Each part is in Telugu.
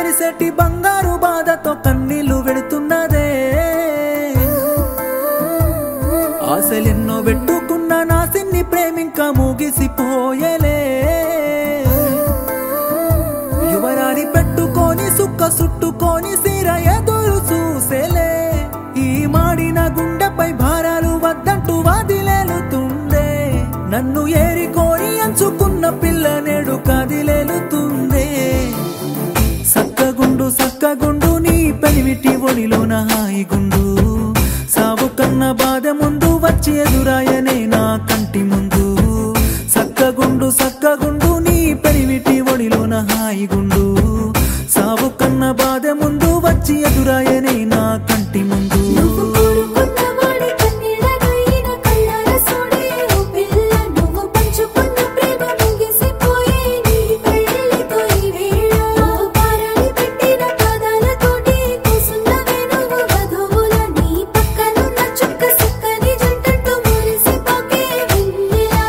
మెరిసెట్టి బంగారు బాధతో కన్నీళ్లు వెడుతున్నదే ఆశలెన్నో పెట్టుకున్న నా సిన్ని ప్రేమింక ముగిసిపోయలే యువరాణి పెట్టుకొని సుక్క సుట్టుకొని సిర ఎదురు చూసేలే ఈ మాడిన గుండెపై భారాలు వద్దంటూ వాదిలేలుతుందే నన్ను ఏరికోరి ఎంచుకున్న పిల్ల నేడు కదిలేలుతుందే సక్కగుండు సక్కగుండు నీ పెనిమిటి ఒడిలోన హాయిగుండు సావు కన్న బాధ ముందు వచ్చి ఎదురాయనే నా కంటి ముందు సక్కగుండు సక్కగుండు నీ పెనిమిటి ఒడిలోన హాయిగుండు సావు కన్న బాధ ముందు వచ్చి ఎదురాయనే నా కంటి ముందు నువ్వు కోరుకున్న వాడి కన్నీళ్ళగైన కళ్ళార సోడే ఓ పిల్ల నువ్వు పంచుకున్న ప్రేమ ముగిసిపోయే నీ పెళ్ళితో ఈ వేళ నువ్వు పారాని పెట్టిన పాదాలతోటి కూసున్నవే నువ్వు వధువుల నీ పక్కనున్న చుక్క సుక్కని జంటంటూ మురిసిపోకే వెన్నెలా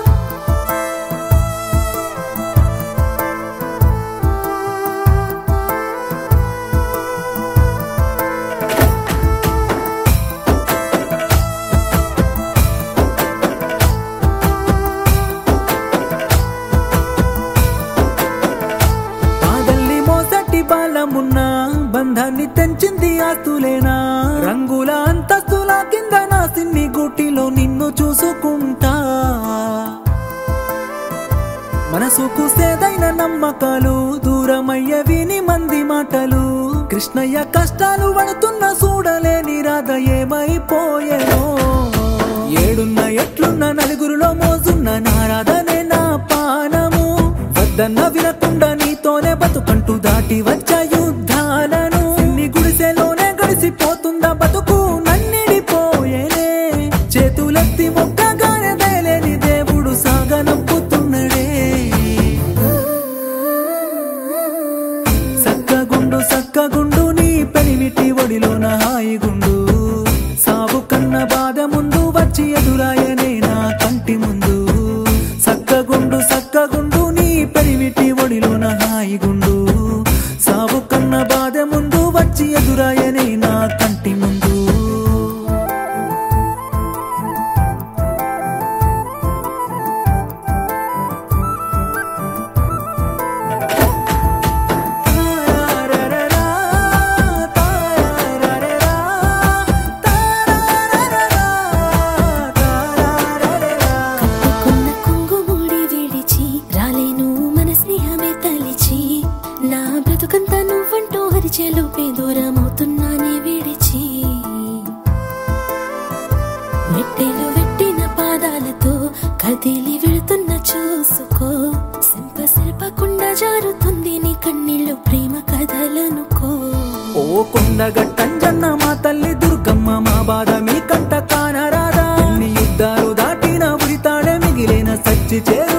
పాదల్లి మోసటి బాలమున్న బంధాన్ని తెంచింది ఆస్తులేనా రంగుల అంతస్తుల కింద నా సిన్ని గుటిలో నిన్ను చూసుకుంటా మనసుకు సేదైన నమ్మకాలు దూరమయ్య విని మంది మాటలు కృష్ణయ్య కష్టాలు పడుతున్న చూడలేని రాధ ఏమైపోయేనో ఏడున్న ఎట్లున్న నలుగురులో మోజున్న నారాధనే నా పానము వద్దన్న వినకుండా నీతోనే బతుకంటూ దాటి వచ్చ యుద్ధాలను నీ గుడిసెలోనే గడిసిపోతుందా బతుకు నన్నిడిపోయేనే చేతులెత్తి మొక్కగానే వేలేని దేవుడు సాగనొప్పుతున్నడే సక్కగుండు సక్కగుండు నీ పెనిమిటి ఒడిలోన హాయిగుండు సావు కన్న బాధ ముందు వచ్చి ఎదురాయనే నా కంటి ముందు సక్కగుండు సక్కగుండు నీ పెనిమిటి ఒడిలోన హాయిగుండు సావు కన్న బాధ ముందు వచ్చి ఎదురాయనే నా కంటి ముందు కొన్న కుంగుముడి విడిచి రాలేను మన స్నేహమే తలిచి నా బ్రతుకంతా నువ్వంటూ అరిచేలోపే దూరమవుతున్నానే విడిచి మెట్టెలు వెట్టిన పాదాలతో కదిలి వెళుతున్న చూసుకో సింప సిల్పకుండా జారుతుంది నీ కన్నీళ్ళు ప్రేమ కథలనుకో ఓ కొండగట్టంజన్న మా తల్లి దుర్గమ్మ మా బాధ మీ కంట కానరాదా నీ యుద్ధాలు దాటిన ఉరితాడే మిగిలిన సచ్చి చేరు